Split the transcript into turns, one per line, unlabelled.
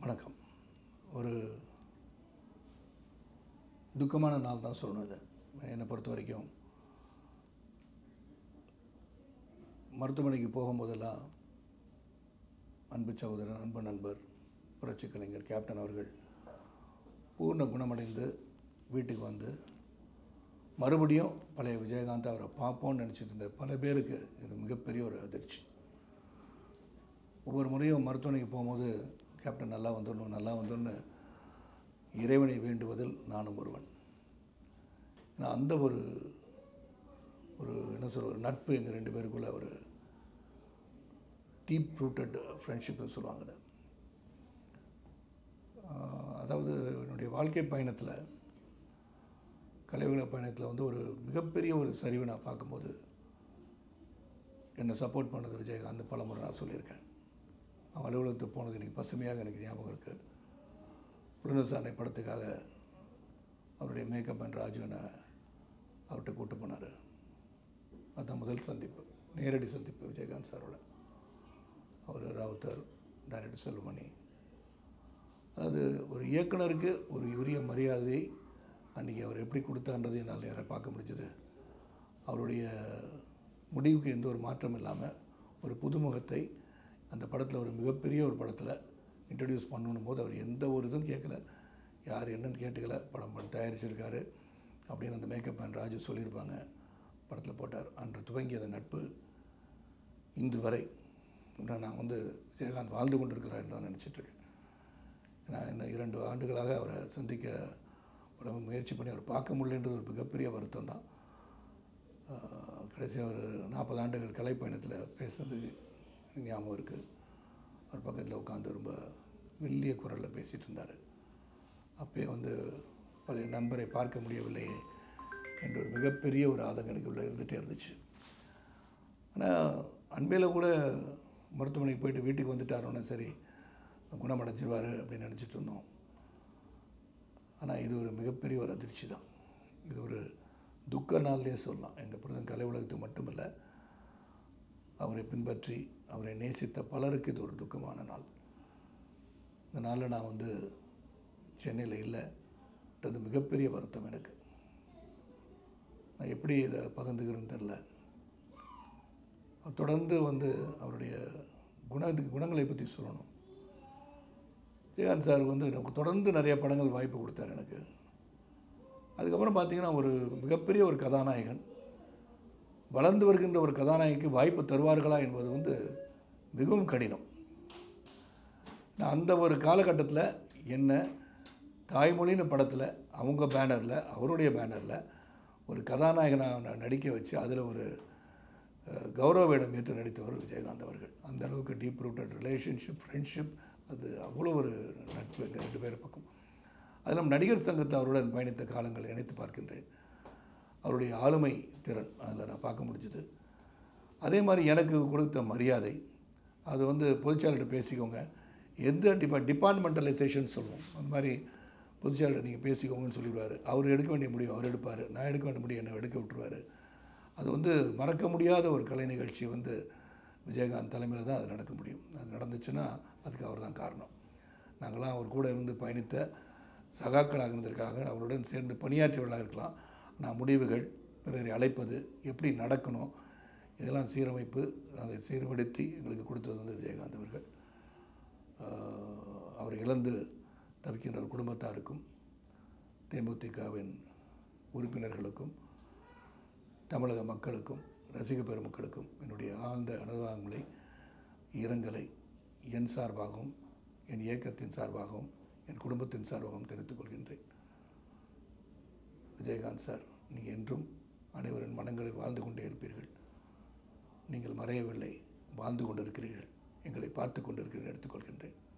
வணக்கம் ஒரு துக்கமான நாள் தான் சொல்லணும் இது என்னை பொறுத்த வரைக்கும் மருத்துவமனைக்கு போகும்போதெல்லாம் அன்பு சகோதரர் அன்பு நண்பர் புரட்சி கலைஞர் கேப்டன் அவர்கள் பூர்ண குணமடைந்து வீட்டுக்கு வந்து மறுபடியும் பழைய விஜயகாந்த் அவரை பார்ப்போம்னு நினச்சிட்டு இருந்த பல பேருக்கு இது மிகப்பெரிய ஒரு அதிர்ச்சி ஒவ்வொரு முறையும் மருத்துவமனைக்கு போகும்போது கேப்டன் நல்லா வந்துடணும் நல்லா வந்துடணும்னு இறைவனை வேண்டுவதில் நானும் ஒருவன் ஏன்னா அந்த ஒரு ஒரு என்ன சொல்ற ஒரு நட்பு எங்கள் ரெண்டு பேருக்குள்ள ஒரு டீப் ரூட்டட் ஃப்ரெண்ட்ஷிப்னு சொல்லுவாங்க அதை ஆஹ் அதாவது என்னுடைய வாழ்க்கை பயணத்தில் கலைவள பயணத்தில் வந்து ஒரு மிகப்பெரிய ஒரு சரிவை நான் பார்க்கும்போது என்னை சப்போர்ட் பண்ணது விஜயகாந்த் பல முறை நான் சொல்லியிருக்கேன் அவன் அலுவலகத்துக்கு போனது எனக்கு பசுமையாக எனக்கு ஞாபகம் இருக்குது புலனசாரணை படத்துக்காக அவருடைய மேக்கப் அண்ட் ராஜுவனை அவர்கிட்ட கூட்டு போனார் அதுதான் முதல் சந்திப்பு நேரடி சந்திப்பு விஜயகாந்த் சாரோட அவர் ராவுத்தர் டைரக்டர் செல்வமணி அதாவது ஒரு இயக்குனருக்கு ஒரு உரிய மரியாதை அன்றைக்கி அவர் எப்படி கொடுத்தான்றதை என்னால் நேராக பார்க்க முடிஞ்சது அவருடைய முடிவுக்கு எந்த ஒரு மாற்றம் இல்லாமல் ஒரு புதுமுகத்தை அந்த படத்தில் ஒரு மிகப்பெரிய ஒரு படத்தில் இன்ட்ரடியூஸ் பண்ணணும் போது அவர் எந்த ஒரு இதுவும் கேட்கல யார் என்னன்னு கேட்டுக்கல படம் பண்ண தயாரிச்சிருக்காரு அப்படின்னு அந்த மேக்கப் மேன் ராஜு சொல்லியிருப்பாங்க படத்தில் போட்டார் அன்று துவங்கிய அந்த நட்பு இன்று வரை இன்னும் நான் வந்து விஜயகாந்த் வாழ்ந்து கொண்டிருக்கிறார் தான் நினச்சிட்ருக்கேன் ஏன்னா இன்னும் இரண்டு ஆண்டுகளாக அவரை சந்திக்க பல முயற்சி பண்ணி அவர் பார்க்க முடியலன்றது ஒரு மிகப்பெரிய வருத்தம் தான் கடைசியாக ஒரு நாற்பது ஆண்டுகள் கலை பயணத்தில் பேசுனது எனக்கு ஞாபகம் இருக்குது அவர் பக்கத்தில் உட்காந்து ரொம்ப மெல்லிய குரலில் பேசிகிட்டு இருந்தார் அப்பயே வந்து பழைய நண்பரை பார்க்க முடியவில்லையே என்ற ஒரு மிகப்பெரிய ஒரு ஆதங்கம் எனக்கு உள்ள இருந்துகிட்டே இருந்துச்சு ஆனால் அண்மையில் கூட மருத்துவமனைக்கு போயிட்டு வீட்டுக்கு வந்துட்டாரோன்னா சரி குணமடைஞ்சிருவார் அப்படின்னு நினச்சிட்டு இருந்தோம் ஆனால் இது ஒரு மிகப்பெரிய ஒரு அதிர்ச்சி தான் இது ஒரு துக்க நாள்லேயே சொல்லலாம் எங்கள் பிரதம் கலை உலகத்துக்கு மட்டுமல்ல அவரை பின்பற்றி அவரை நேசித்த பலருக்கு இது ஒரு துக்கமான நாள் இந்த நாளில் நான் வந்து சென்னையில் இல்லைன்றது மிகப்பெரிய வருத்தம் எனக்கு நான் எப்படி இதை பகிர்ந்துக்கிறேன்னு தெரில தொடர்ந்து வந்து அவருடைய குணத்துக்கு குணங்களை பற்றி சொல்லணும் விஜயகாந்த் சார் வந்து எனக்கு தொடர்ந்து நிறைய படங்கள் வாய்ப்பு கொடுத்தார் எனக்கு அதுக்கப்புறம் பார்த்தீங்கன்னா ஒரு மிகப்பெரிய ஒரு கதாநாயகன் வளர்ந்து வருகின்ற ஒரு கதாநாயகிக்கு வாய்ப்பு தருவார்களா என்பது வந்து மிகவும் கடினம் நான் அந்த ஒரு காலகட்டத்தில் என்ன தாய்மொழின்னு படத்தில் அவங்க பேனரில் அவருடைய பேனரில் ஒரு கதாநாயகனாக நான் நடிக்க வச்சு அதில் ஒரு அஹ், கௌரவ வேடம் ஏற்று நடித்தவர் விஜயகாந்த் அவர்கள் அந்த அளவுக்கு டீப் ரூட்டட் ரிலேஷன்ஷிப் ஃப்ரெண்ட்ஷிப் அது அவ்வளோ ஒரு நட்பு எங்கள் ரெண்டு பேர் பக்கம் அதில் நடிகர் சங்கத்தை அவருடன் பயணித்த காலங்களை நினைத்து பார்க்கின்றேன் அவருடைய ஆளுமை திறன் அதில் நான் பார்க்க முடிஞ்சுது அதே மாதிரி எனக்கு கொடுத்த மரியாதை அது வந்து பொதுச்செயலாளர்கிட்ட பேசிக்கோங்க எந்த டிபா டிபார்ட்மெண்டலைசேஷன் சொல்லுவோம் அந்த மாதிரி பொதுச்செயலாளர் நீங்கள் பேசிக்கோங்கன்னு சொல்லிடுவார் அவர் எடுக்க வேண்டிய முடிவு அவர் எடுப்பார் நான் எடுக்க வேண்டிய முடிவு என்னை எடுக்க விட்டுருவார் அது வந்து மறக்க முடியாத ஒரு கலை நிகழ்ச்சி வந்து விஜயகாந்த் தலைமையில் தான் அது நடக்க முடியும் அது நடந்துச்சுன்னா அதுக்கு அவர் தான் காரணம் நாங்களாம் அவர் கூட இருந்து பயணித்த சகாக்களாக இருந்ததற்காக அவருடன் சேர்ந்து பணியாற்றியவர்களாக இருக்கலாம் நான் முடிவுகள் பிறரை அழைப்பது எப்படி நடக்கணும் இதெல்லாம் சீரமைப்பு அதை சீர்படுத்தி எங்களுக்கு கொடுத்தது வந்து விஜயகாந்த் அவர்கள் ஆஹ் அவரை இழந்து தவிக்கின்ற ஒரு குடும்பத்தாருக்கும் தேமுதிகவின் உறுப்பினர்களுக்கும் தமிழக மக்களுக்கும் ரசிக பெருமக்களுக்கும் என்னுடைய ஆழ்ந்த அனுதாபங்களை இரங்கலை என் சார்பாகவும் என் இயக்கத்தின் சார்பாகவும் என் குடும்பத்தின் சார்பாகவும் தெரிவித்துக் கொள்கின்றேன் விஜயகாந்த் சார் நீங்கள் என்றும் அனைவரின் மனங்களில் வாழ்ந்து கொண்டே இருப்பீர்கள் நீங்கள் மறையவில்லை வாழ்ந்து கொண்டிருக்கிறீர்கள் எங்களை பார்த்து கொண்டிருக்கிறீர்கள் எடுத்துக்கொள்கின்றேன்